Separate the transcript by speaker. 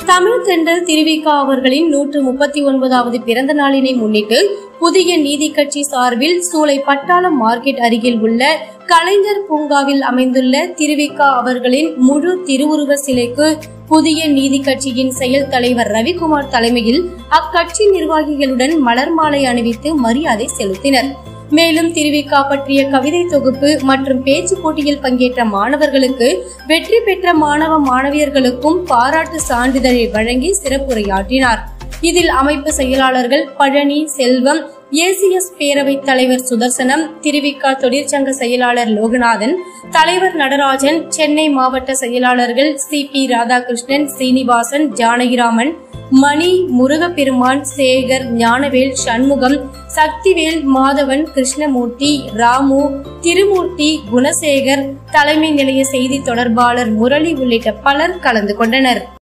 Speaker 1: தமிழ் தென்றல் திருவிகா அவர்களின் நூற்று முப்பத்தி ஒன்பதாவது பிறந்த நாளினை முன்னிட்டு புதிய நீதி கட்சி சார்பில் சூளை பட்டாளம் மார்க்கெட் அருகில் உள்ள கலைஞர் பூங்காவில் அமைந்துள்ள திருவிகா அவர்களின் முழு திருவுருவ சிலைக்கு புதிய நீதி கட்சியின் செயல் தலைவர் ரவிக்குமார் தலைமையில் அக்கட்சி நிர்வாகிகளுடன் மலர் மாலை அணிவித்து மரியாதை செலுத்தினர் மேலும் திருவிக்கா பற்றிய கவிதை தொகுப்பு மற்றும் பேச்சு போட்டியில் பங்கேற்ற மாணவர்களுக்கு வெற்றி பெற்ற மாணவ மாணவியர்களுக்கும் பாராட்டு சான்றிதழை வழங்கி சிறப்புரையாற்றினார் இதில் அமைப்பு செயலாளர்கள் பழனி செல்வம் ஏசிஎஸ் பேரவைத் தலைவர் சுதர்சனம் திருவிக்கா தொழிற்சங்க செயலாளர் லோகநாதன் தலைவர் நடராஜன் சென்னை மாவட்ட செயலாளர்கள் சி பி ராதாகிருஷ்ணன் சீனிவாசன் ஜானகிராமன் மணி முருகப்பெருமான் சேகர் ஞானவேல் சண்முகம் சக்திவேல் மாதவன் கிருஷ்ணமூர்த்தி ராமு திருமூர்த்தி குணசேகர் தலைமை நிலைய செய்தி தொடர்பாளர் முரளி உள்ளிட்ட பலர் கலந்து கொண்டனர்